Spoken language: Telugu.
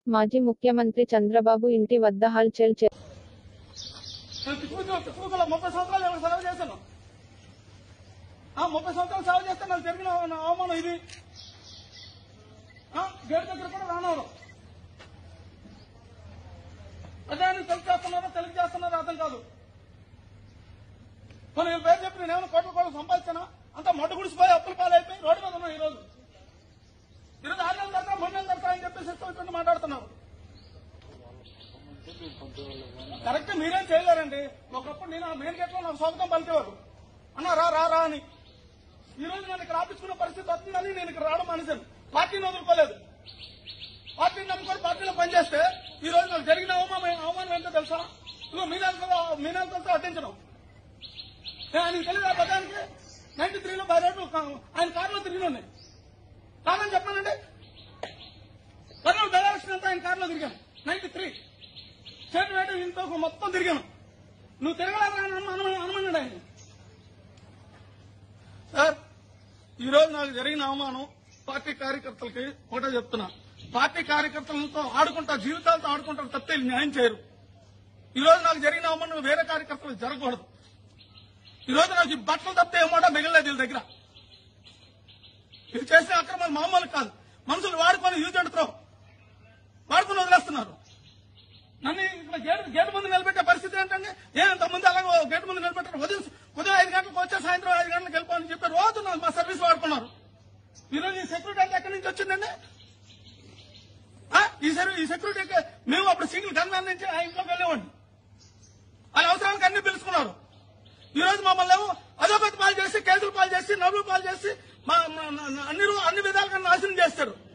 మాజీ ముఖ్యమంత్రి చంద్రబాబు ఇంటి వద్ద హల్చల్ చే నేను తిరుగుతూ తిరుగుతున్నా ముప్పై సంవత్సరాలు ఎవరికి సెలవు చేశాను ఆ, ముప్పై సంవత్సరాలు సేవ చేస్తే నాకు జరిగిన అవ- అవమానం ఇది ఆ, గేట్ దగ్గర కూడా రానవరు ప్రజానికి తెలుగు చేస్తున్నారో తెలుగు చేస్తున్నారో అర్థం కాదు కొన్ని నేను పేరు చెప్పి నేనేమైనా కోట్ల కోట్లు సంపాదించానా అంతా మడ్డు గుడిసిపోయి అప్పుల పాలైపోయి రోడ్డు మీద ఉన్నా ఈరోజు ఈరోజు ఆరు నెలలు దడతా మూడు నెలలు దడతా అని చెప్పేసి ఇష్టం వచ్చినట్టు మాట్లాడుతున్నారు కరెక్ట్ మీరేం చేయలేరండి ఒకప్పుడు నేను ఆ మెయిన్ గేట్ లో నాకు స్వాగతం పలికేవారు అన్న రా రా రా అని ఈ రోజు నేను ఇక్కడ ఆపించుకున్న పరిస్థితి వస్తుందని నేను ఇక్కడ రావడం మానేశాను పార్టీని వదులుకోలేదు పార్టీని నమ్ముకొని పార్టీలో పనిచేస్తే ఈ రోజు నాకు జరిగిన అవమానం అవమానం ఏంటో తెలుసా ఇదిగో మీనాలతో మీనాలతో అడ్డించడం ఏ, ఆయనకి తెలియదు ఆ పదానికి నైన్టీ త్రీలో పది రోజులు కా- ఆయన కారులో తిరిగి ఉన్నాయి కాదని చెప్పానండి కర్నూలు బెలాలక్ష్మి అంతా ఆయన కారులో తిరిగాను నైన్టీ త్రీ చేతి వేట ఇంట్లో మొత్తం తిరిగాను నువ్వు తిరగలేదా అని అను- అను- అనుమన్నాడు ఆయన సార్ ఈ రోజు నాకు జరిగిన అవమానం పార్టీ కార్యకర్తలకి ఒకటే చెప్తున్నా పార్టీ కార్యకర్తలతో ఆడుకుంటా జీవితాలతో ఆడుకుంటారు తప్పితే వీళ్ళు న్యాయం చేయరు ఈ రోజు నాకు జరిగిన అవమానం వేరే కార్యకర్తలకు జరగకూడదు ఈ రోజు నాకు ఈ బట్టలు తప్పితే ఏమోటో మిగలేదు వీళ్ళ దగ్గర వీళ్ళు చేసే అక్రమాలు మామూలు కాదు మనుషులు వాడుకొని యూజ్ అండ్ త్రో వాడుకొని వదిలేస్తున్నారు నన్ను ఇక్కడ గేట్ గేట్ ముందు నిలబెట్టే పరిస్థితి ఏంటంటే ఏమంత ముందు అలాగే ఓ గేట్ ముందు నిలబెట్టారు ఉదయం ఉదయం ఐదు గంటలకు వచ్చే సాయంత్రం ఐదు గంటలకు వెళ్ళిపోవాలని చెప్పి రోజు నాకు మా సర్వీస్ వాడుకున్నారు ఈరోజు ఈ సెక్యూరిటీ అంతా ఎక్కడి నుంచి వచ్చిందండి ఆ? ఈ సర్వీ- ఈ సెక్యూరిటీకి మేము అప్పుడు సింగిల్ గన్మ్యాన్ నుంచి ఆ ఇంట్లోకి వెళ్ళేవాడిని వాళ్ళ అవసరానికి అన్ని పిలుచుకున్నారు ఈ రోజు మమ్మల్ని ఏమో అధోగతి పాలు చేసి కేసులు పాలు చేసి నవ్వులు పాలు చేసి మా మా- మా- అన్ని రూ- అన్ని విధాలుగా నాశనం చేస్తారు